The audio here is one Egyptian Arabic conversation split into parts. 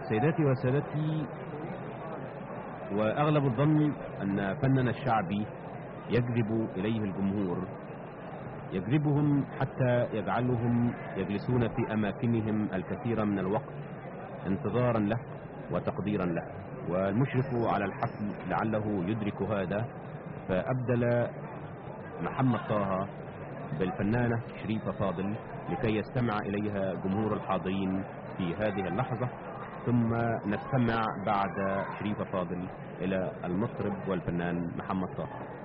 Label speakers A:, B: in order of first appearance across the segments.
A: سيداتي وسادتي وأغلب الظن أن فننا الشعبي يجذب إليه الجمهور يجذبهم حتى يجعلهم يجلسون في أماكنهم الكثير من الوقت انتظارا له وتقديرا له والمشرف على الحفل لعله يدرك هذا فأبدل محمد طه بالفنانة شريفة فاضل لكي يستمع إليها جمهور الحاضرين في هذه اللحظة ثم نستمع بعد شريفة فاضل إلى المطرب والفنان محمد طه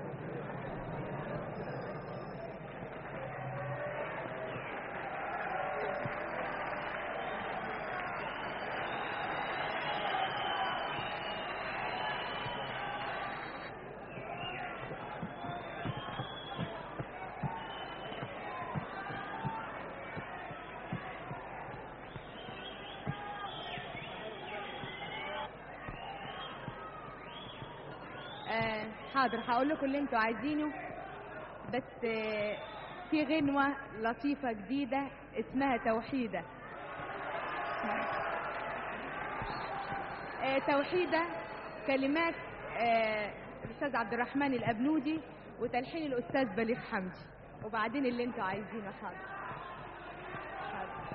B: آه حاضر هقول لكم اللي انتوا عايزينه بس آه في غنوة لطيفة جديدة اسمها توحيدة آه توحيدة كلمات آه الأستاذ عبد الرحمن الأبنودي وتلحين الأستاذ بليغ حمدي وبعدين اللي انتوا عايزينه حاضر حاضر.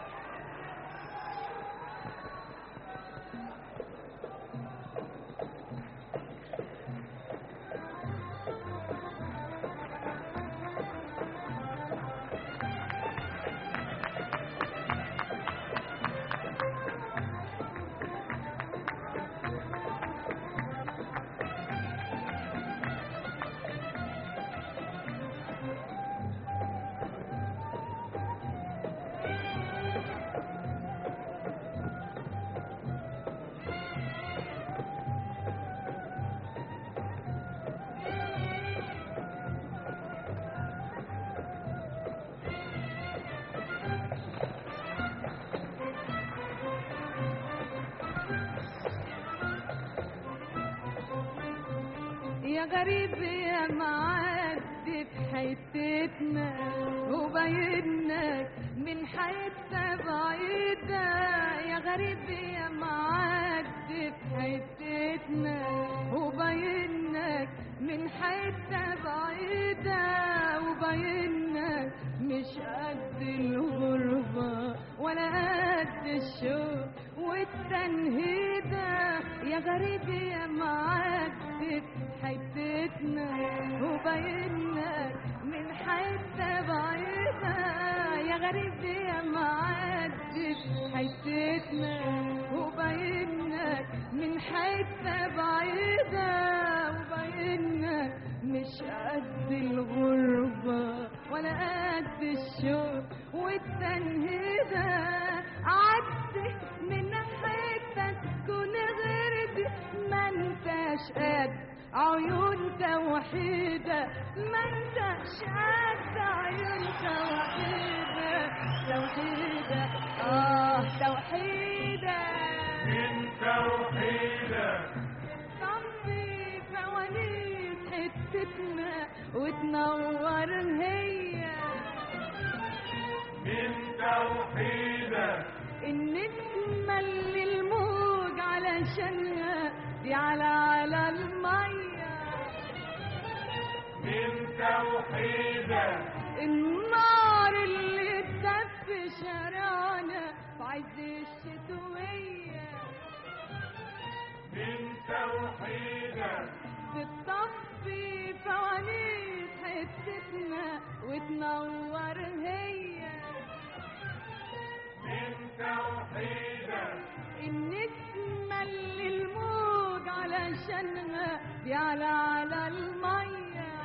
B: يا غريب يا معدي في حتتنا وبينك من حتة بعيدة يا غريب يا معدي في حتتنا وبينك من حتة بعيدة وبينك مش قد الغربة ولا قد الشوق والتنهيدة يا غريب يا معدي في حتتنا وبينك من حتة بعيدة يا غريب يا معدي في حتتنا وبينك من حتة بعيدة وبينك مش قد الغربة ولا قد الشوق والتنهيدة عدي من حتة تكون غير دي ما انتش قد عيون توحيدة ما انتش قد عيون توحيدة توحيدة اه توحيدة
C: من توحيدة
B: صفي فوانيس حتتنا وتنور هي
C: من توحيدة
B: النسمة اللي الموج علشانها دي على على المية
C: من توحيدة
B: النار اللي تدف شارعنا في عز الشتوية
C: من توحيدة
B: بتطفي فوانيس حتتنا وتنور هي
C: من توحيدة
B: النسمة اللي الموج علشانها دي على على المية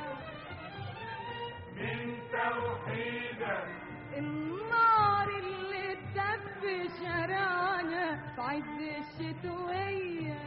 C: من توحيدة
B: النار اللي تدف شارعنا في عز الشتوية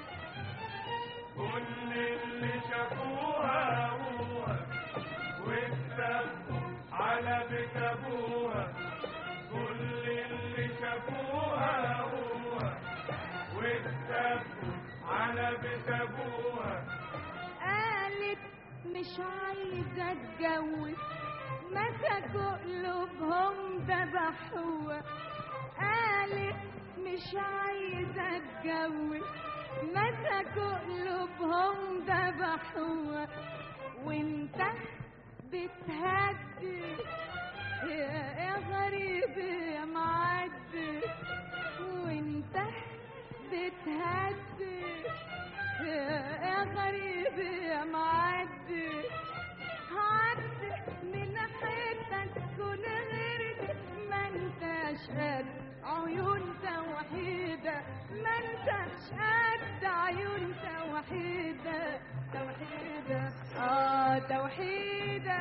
C: كل اللي شافوها أبوها واتسبوا على بيت أبوها كل اللي شافوها أبوها واتسبوا على بيت أبوها
B: قالت مش عايزة اتجوز مسكوا قلوبهم ذبحوها قالت مش عايزة جو مسكوا قلوبهم ذبحوها وانت بتهدي يا يا غريب يا معدي وانت بتهدي يا يا غريب يا معدي عدي من حياتك كن غيرك ما انتش قد عيون توحيدة ما انتش قد عيون توحيدة توحيدة اه توحيدة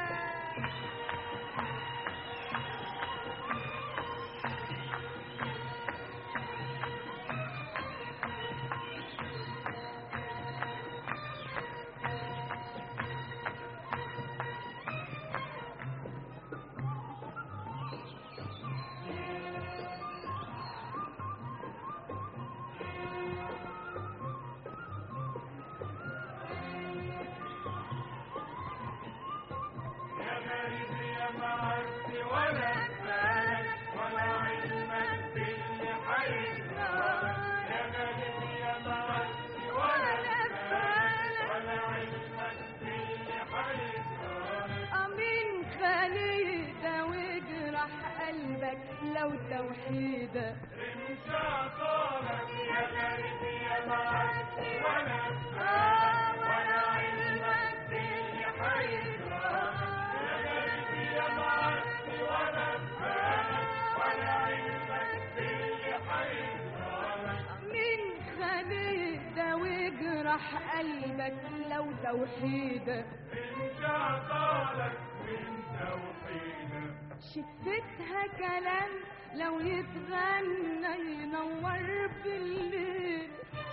C: يا غريب يا معرف ولا بالك ولا علمك باللي حيجرالك يا غريب يا معرف ولا بالك ولا علمك باللي حيجرالك
B: أمين خليدة واجرح قلبك لو توحيدة
C: رمش عطارك يا غريب يا معرف ولا بالك
B: آه
C: ولا علمك باللي حيجرالك يا غريب يا معرف ولا بالك ولا علمك باللي حيجرالك
B: من خليدة واجرح قلبك لو توحيدة
C: انت عطالك من توحيدك
B: شفتها كلام لو يتغنى ينور بالليل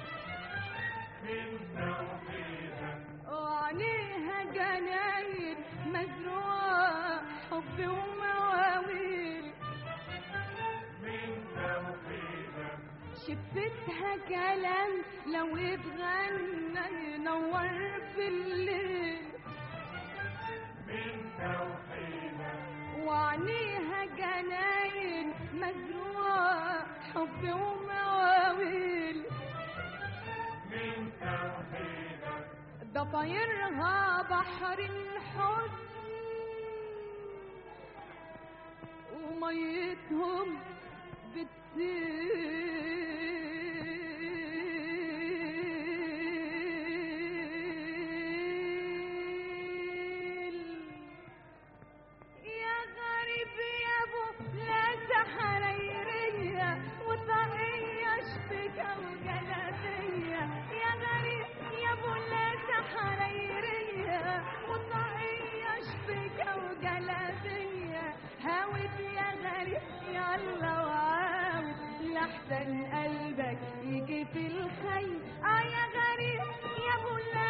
C: من توحيدك
B: وعليها جناين مزروعة حب ومواويل
C: من توحيدك
B: شفتها كلام لو يتغنى ينور بالليل
C: من توحيدك
B: وعليها جناين مزروعة حب ومواويل
C: من توحيدك
B: ضفايرها بحر الحزن وميتهم بتسيل يا غريب يا ابو لا سحريرية وطاقية شبكة وجلابية يا غريب يا ابو لا سحريرية وطاقية شبكة وجلابية هاوت يا غريب يلا وعاود لحسن قلبك يجي في الخير اه يا غريب يا ابو لا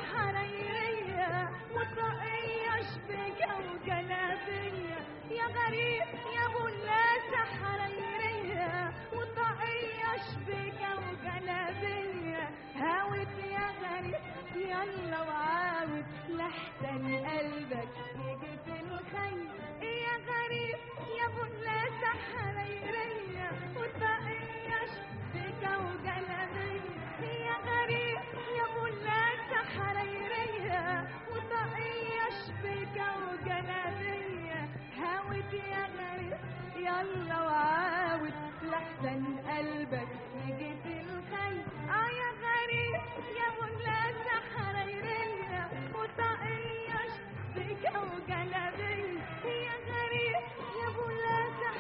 B: سحريرية وطاقية شبكة وجلابية يا غريب يا ابو لا سحريرية وطاقية شبكة وجلابية هاوت يا غريب يلا وعاود لحسن قلبك يجي في الخير يا غريب يا ابو لا سحريرية وطاقية شبكة وجلابية يا غريب يا ابو لا سحريرية وطاقية شبكة وجلابية هاوت يا غريب يلا وعاود لحسن قلبك يجي في الخير اه يا غريب يا ابو لا سحريرية وطاقية شبكة وجلابية يا غريب يا ابو لا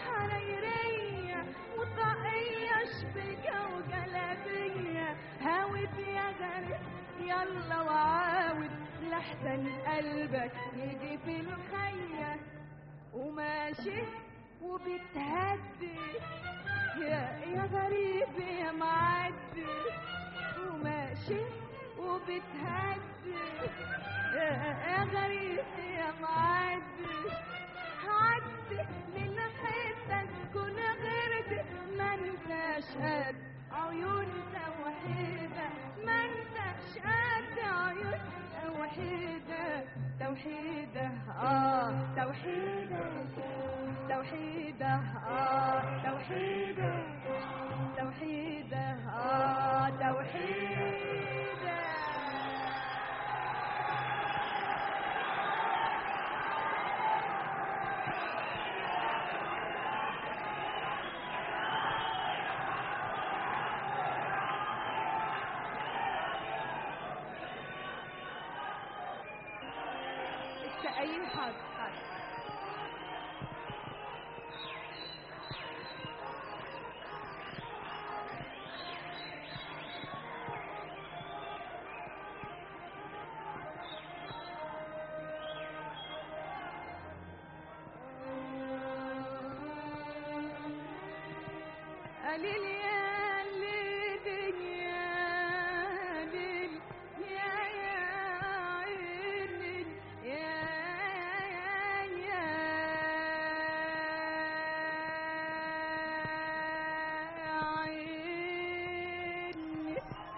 B: سحريرية وطاقية شبكة وجلابية هاوت يا غريب يلا وعاود لحسن قلبك يجي في الخير وماشي وبتهدي يا يا غريب يا معدي وماشي وبتهدي يا يا غريب يا معدي عدي من حياتك كن غيرك ما انتش قد عيون توحيدة ما انتش قد عيون توحيدة توحيدة اه توحيدة توحيدة اه توحيدة توحيدة اه اي حاضر حاضر قليل يا ليل يا ليل يا يا عيني يا يا يا عيني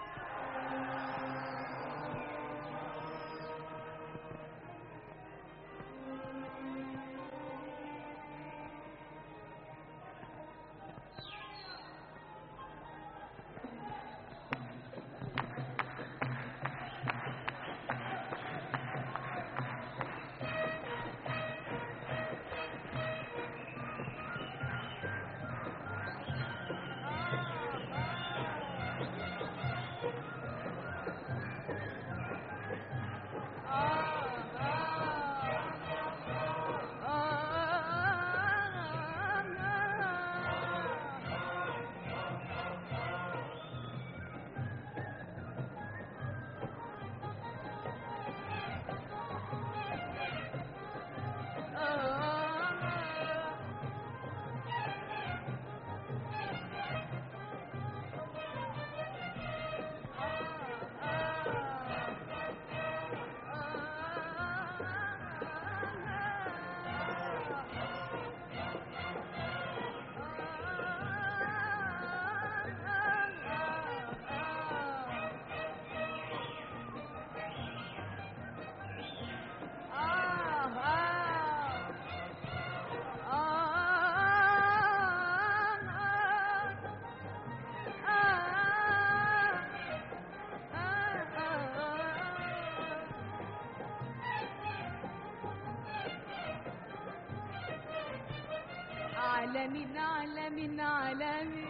B: عالمين عالمين عالمين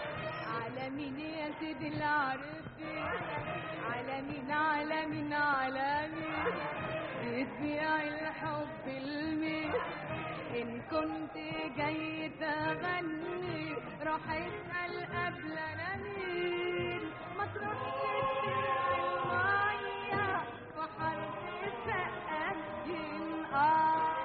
B: عالمين يا سيدي العرفي عالمين عالمين عالمين بتبيع الحب المين إن كنت جاي تغني روح اسأل قبل أنا مين ما تروحش تسرق المية في حرف سقاكين آه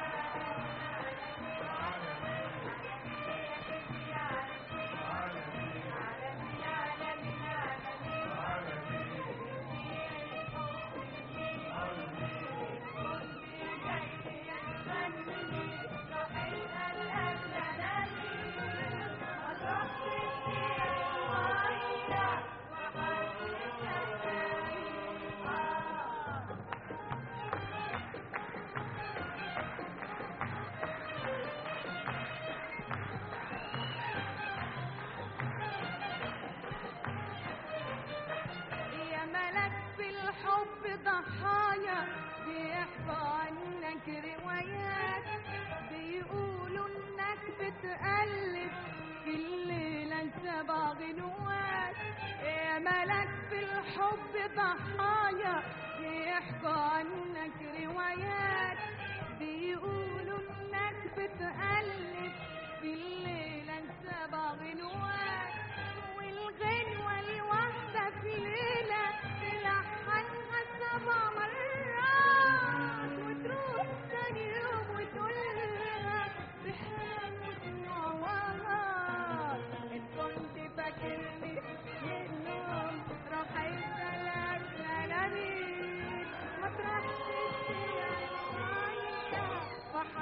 B: يا ملك في الحب ضحايا بيحكوا عنك روايات بيقولوا انك بتألف في الليلة سبع غنوات يا ملك في الحب ضحايا بيحكوا عنك روايات بيقولوا انك بتألف في الليلة سبع غنوات والغنوة الواحدة في ليلة تلحنها سبع مرات وتروح تاني يوم وتقولها بحلم وعوامات إن كنت فاكرني منهم راح يسألك سلامين ما تروحش تسير معايا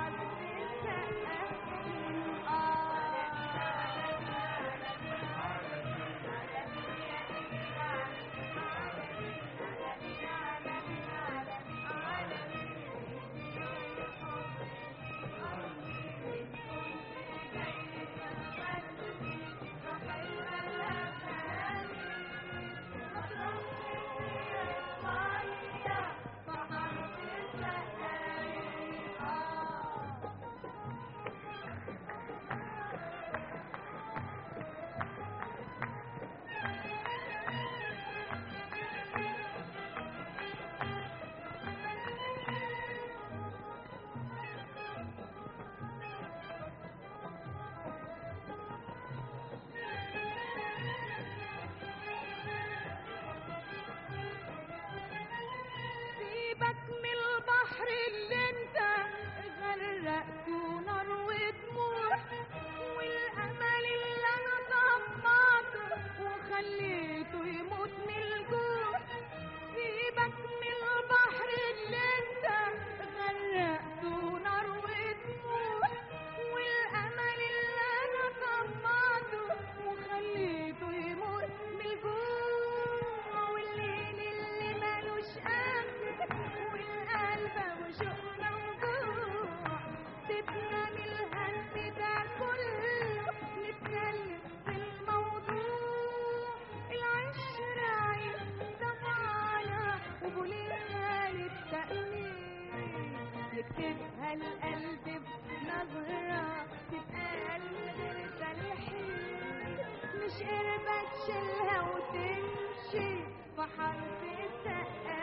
B: قربة تشيلها وتمشي في حرف السقة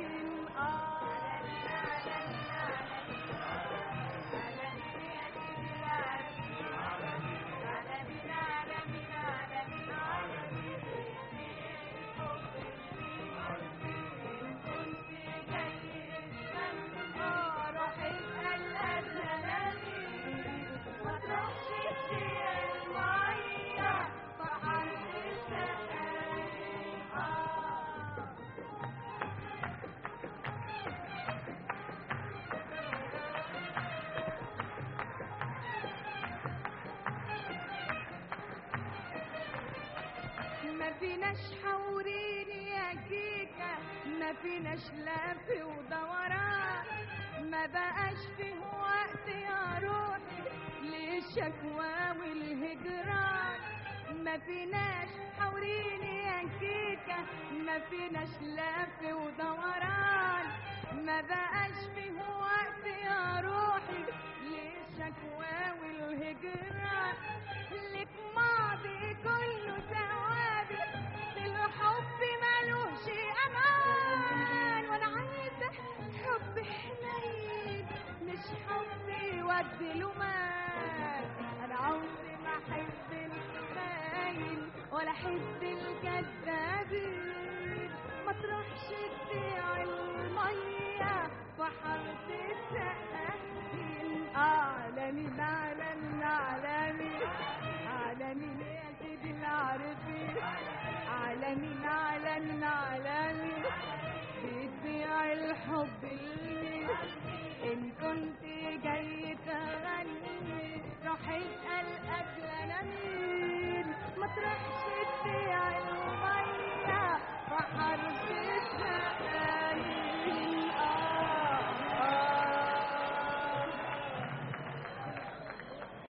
B: ينقار روح اسأل أهلي ما تروحش تسير المية في حرف السقة ينقار ما فيناش حورين يا كيكة ما فيناش لف ودوران ما بقاش فيه وقت يا روحي للشكوى والهجران ما فيناش حورين يا كيكة ما فيناش لف ودوران ما بقاش فيه وقت يا روحي للشكوى والهجران لك ماضي كله ثوابت الحب ملوش امان وانا عايزه حب حنين مش حب يودي له مال انا عمري ما احب الخاين ولا احب الكذابين ما تروحش تبيع الميه في حاره السقايين عالمي عالمي عالمي عالمي يا سيدي العارفين عالمي عالمي